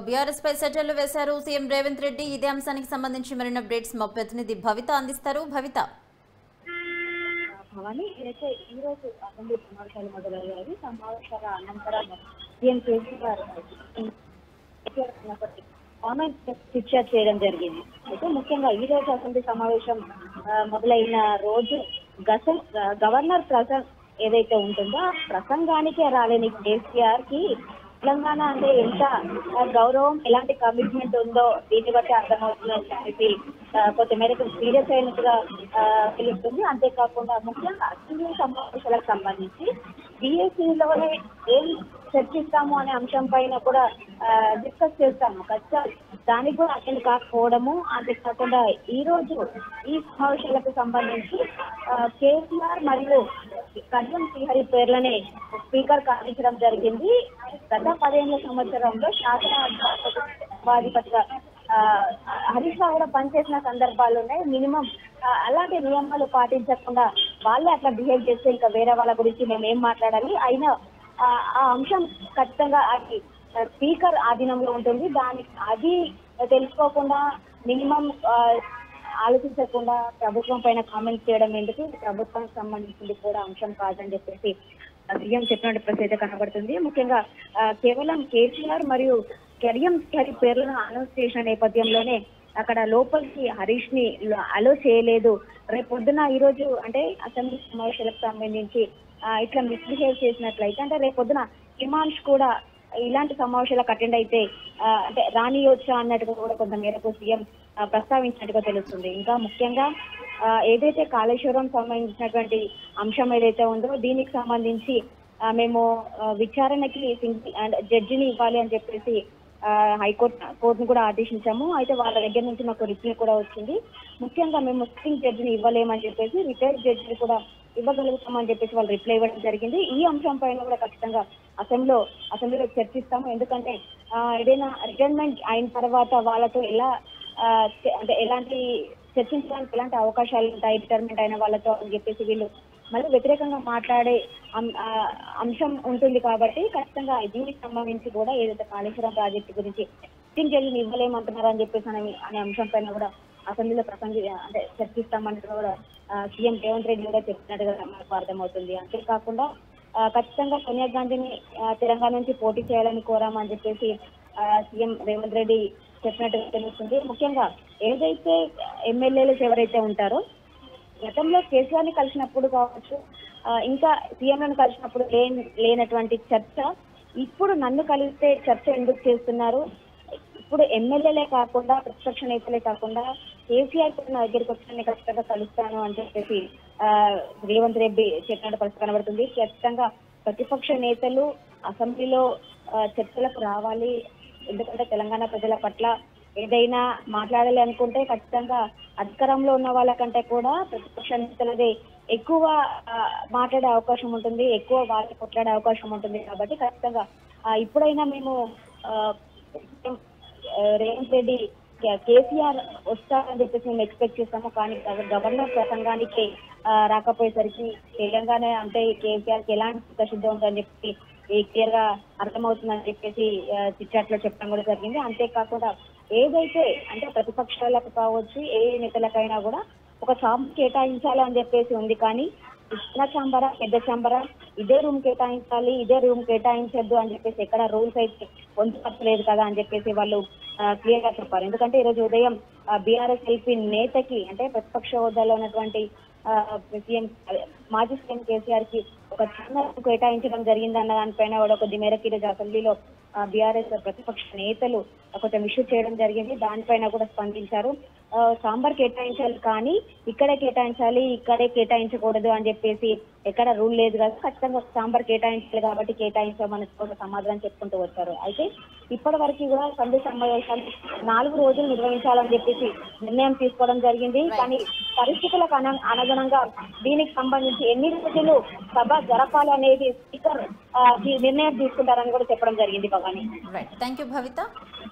BRS పై సెటర్లు వేశారు CM Revanth Reddy ఇదే అంశానికి సంబంధించి మరిన్ని అప్డేట్స్ మా ప్రతినిధి భవిత అందిస్తారు భవిత భవాని ఏదైతే ఈ రోజు అసెంబ్లీ సమావేశాలు మొదలయ్యాయి సమావేశాల అనంతరం సీఎం కేసీఆర్ కామెంట్ పిక్చర్ చేయడం జరిగింది అయితే ముఖ్యంగా ఈ రోజు అసెంబ్లీ సమావేశం ఆ, మొదలైన రోజు గస గవర్నర్ ప్రసంగ ఏదైతే ఉంటుందో ఆ ప్రసంగానికే రాలేని కేసీఆర్ కి తెలంగాణ అంటే ఎంత ఆ, గౌరవం ఎలాంటి కమిట్మెంట్ ఉందో దీన్ని బట్టి అర్థమవుతుందని చెప్పేసి ఆ, కొంత మేరకు సీరియస్ అయినట్టుగా ఆ, తెలుస్తుంది అంతేకాకుండా ముఖ్యంగా అసెంబ్లీ సమావేశాలకు సంబంధించి బీఎస్సీలోనే ఏం చర్చిస్తాము అనే అంశం పైన కూడా డిస్కస్ చేస్తాము ఖచ్చితంగా దానికి కూడా అటెండ్ కాకపోవడము అంతేకాకుండా ఈ రోజు ఈ సమావేశాలకు సంబంధించి ఆ, కేసీఆర్ మరియు కళ్యాణ్ శ్రీహరి పేర్లనే స్పీకర్ అందించడం జరిగింది గత పదిహేను సంవత్సరంలో శాసనాధిపతిగా ఆ, హరీష్ రావు కూడా పనిచేసిన సందర్భాలు ఉన్నాయి మినిమం అలాంటి నియమాలు పాటించకుండా వాళ్ళే అట్లా బిహేవ్ చేస్తే ఇంకా వేరే వాళ్ళ గురించి మేము ఏం మాట్లాడాలి అయినా ఆ ఆ అంశం ఖచ్చితంగా అది స్పీకర్ ఆధీనంలో ఉంటుంది దానికి అది తెలుసుకోకుండా మినిమం ఆలోచించకుండా ప్రభుత్వం పైన కామెంట్ చేయడం ఎందుకు ఇది ప్రభుత్వానికి సంబంధించింది కూడా అంశం కాదని చెప్పేసి సీఎం చెప్పినట్టు ప్రత్యేక కనబడుతుంది ముఖ్యంగా ఆ, కేవలం కేసీఆర్ మరియు కెరియం గారి పేర్లను అనౌన్స్ చేసిన నేపథ్యంలోనే అక్కడ లోపలికి హరీష్ ని అలో చేయలేదు రేపు పొద్దున ఈ రోజు అంటే అసెంబ్లీ సమావేశాలకు సంబంధించి ఆ, ఇట్లా మిస్బిహేవ్ చేసినట్లయితే అంటే రేపు పొద్దున హిమాంష్ కూడా ఇలాంటి సమావేశాలకు అటెండ్ అయితే ఆ, అంటే రానియొచ్చా అన్నట్టుగా కూడా కొంత మేరకు సీఎం ఆ, ప్రస్తావించినట్టుగా తెలుస్తుంది ఇంకా ముఖ్యంగా ఆ, ఏదైతే కాళేశ్వరం సంబంధించినటువంటి అంశం ఏదైతే ఉందో దీనికి సంబంధించి ఆ, మేము ఆ, విచారణకి సింగిల్ అండ్ జడ్జిని ఇవ్వాలి అని చెప్పేసి ఆ, హైకోర్టు కోర్టును కూడా ఆదేశించాము అయితే వాళ్ళ దగ్గర నుంచి మాకు రిప్లై కూడా వచ్చింది ముఖ్యంగా మేము సిట్టింగ్ జడ్జిని ఇవ్వలేమని చెప్పేసి రిటైర్డ్ జడ్జిని కూడా ఇవ్వగలుగుతామని చెప్పేసి వాళ్ళు రిప్లై ఇవ్వడం జరిగింది ఈ అంశం పైన కూడా ఖచ్చితంగా అసెంబ్లీలో అసెంబ్లీలో చర్చిస్తాము ఎందుకంటే ఆ, ఏదైనా రిటైర్మెంట్ అయిన తర్వాత వాళ్ళతో ఎలా ఆ, చ- అంటే ఎలాంటి చర్చించడానికి ఎలాంటి అవకాశాలు ఉంటాయి రిటైర్మెంట్ అయిన వాళ్ళతో అని చెప్పేసి వీళ్ళు మళ్ళీ వ్యతిరేకంగా మాట్లాడే అం- ఆ, అంశం ఉంటుంది కాబట్టి ఖచ్చితంగా దీనికి సంబంధించి కూడా ఏదైతే కాళేశ్వరం ప్రాజెక్టు గురించి సిట్టింగ్ జడ్జిని ఇవ్వలేమంటున్నారు అని చెప్పేసి అనే అనే అంశం పైన కూడా అసెంబ్లీలో ప్రసంగి అంటే చర్చిస్తామన్నట్టు కూడా ఆ, సీఎం రేవంత్ రెడ్డి కూడా చెప్పినట్టుగా మనకు అర్థమవుతుంది అంతేకాకుండా ఆ, ఖచ్చితంగా సోనియా గాంధీని ఆ, తెలంగాణ నుంచి పోటీ చేయాలని కోరామని చెప్పేసి ఆ, సీఎం రేవంత్ రెడ్డి చెప్పినట్టుగా తెలుస్తుంది ముఖ్యంగా ఏదైతే ఎమ్మెల్యేలు ఎవరైతే ఉంటారో గతంలో కేసీఆర్ ని కలిసినప్పుడు కావచ్చు ఆ, ఇంకా సీఎంలను కలిసినప్పుడు లేని లేనటువంటి చర్చ ఇప్పుడు నన్ను కలిస్తే చర్చ ఎందుకు చేస్తున్నారు ఇప్పుడు ఎమ్మెల్యేలే కాకుండా ప్రతిపక్ష నేతలే కాకుండా కేసీఆర్ కూడా నా దగ్గరికి వచ్చి నేను ఖచ్చితంగా కలుస్తాను అని చెప్పేసి ఆ, రేవంత్ రెడ్డి చెప్పినట్టు పరిస్థితి కనబడుతుంది ఖచ్చితంగా ప్రతిపక్ష నేతలు అసెంబ్లీలో ఆ, చర్చలకు రావాలి ఎందుకంటే తెలంగాణ ప్రజల పట్ల ఏదైనా మాట్లాడాలి అనుకుంటే ఖచ్చితంగా అధికారంలో ఉన్న వాళ్ళకంటే కూడా ప్రతిపక్ష నేతలదే ఎక్కువ ఆ, మాట్లాడే అవకాశం ఉంటుంది ఎక్కువ వాళ్ళు కొట్లాడే అవకాశం ఉంటుంది కాబట్టి ఖచ్చితంగా ఆ, ఇప్పుడైనా మేము ఆ, ఆ, రేవంత్ రెడ్డి కే- కేసీఆర్ వస్తారని చెప్పేసి మేము ఎక్స్పెక్ట్ చేస్తాము కానీ గవ- గవర్నర్ ప్రసంగానికి ఆ, రాకపోయేసరికి తెలంగాణ అంటే కేసీఆర్ కి ఎలాంటి చిత్తశుద్ధి ఉందని చెప్పి క్లియర్ గా అర్థమవుతుందని చెప్పేసి చిట్చాట్లో చెప్పడం కూడా జరిగింది అంతేకాకుండా ఏదైతే అంటే ప్రతిపక్షాలకు కావచ్చు ఏ నేతలకైనా కూడా ఒక చాంబ్ కేటాయించాలి అని చెప్పేసి ఉంది కానీ చిన్న చాంబరా పెద్ద చాంబరా ఇదే రూమ్ కేటాయించాలి ఇదే రూమ్ కేటాయించొద్దు అని చెప్పేసి ఎక్కడ రూల్స్ అయితే పొందుపరచలేదు కదా అని చెప్పేసి వాళ్ళు క్లియర్ గా చెప్పారు ఎందుకంటే ఈ రోజు ఉదయం బీఆర్ఎస్ ఎల్పీ నేతకి అంటే ప్రతిపక్ష హోదాలో ఉన్నటువంటి ఆ, సీఎం అదే, మాజీ సీఎం కేసీఆర్ కి ఒక చిన్న రూమ్ కేటాయించడం జరిగిందన్న దానిపైన కూడా కొద్ది మేరకు ఈరోజు అసెంబ్లీలో బీఆర్ఎస్ ప్రతిపక్ష నేతలు కొంచెం ఇష్యూ చేయడం జరిగింది దానిపైన కూడా స్పందించారు ఆ, సాంబార్ కేటాయించాలి కానీ ఇక్కడే కేటాయించాలి ఇక్కడే కేటాయించకూడదు అని చెప్పేసి ఎక్కడ రూల్ లేదు కదా ఖచ్చితంగా సాంబార్ కేటాయించాలి కాబట్టి కేటాయించామని కూడా సమాధానం చెప్పుకుంటూ వచ్చారు అయితే ఇప్పటి వరకు కూడా సంధి సమావేశాలు నాలుగు రోజులు నిర్వహించాలని చెప్పేసి నిర్ణయం తీసుకోవడం జరిగింది కానీ పరిస్థితులకు అన అనుగుణంగా దీనికి సంబంధించి ఎన్ని రోజులు సభ జరపాలి అనేది స్పీకర్ ఆ, ఈ నిర్ణయం తీసుకుంటారని కూడా చెప్పడం జరిగింది Bhavani right thank you Bhavitha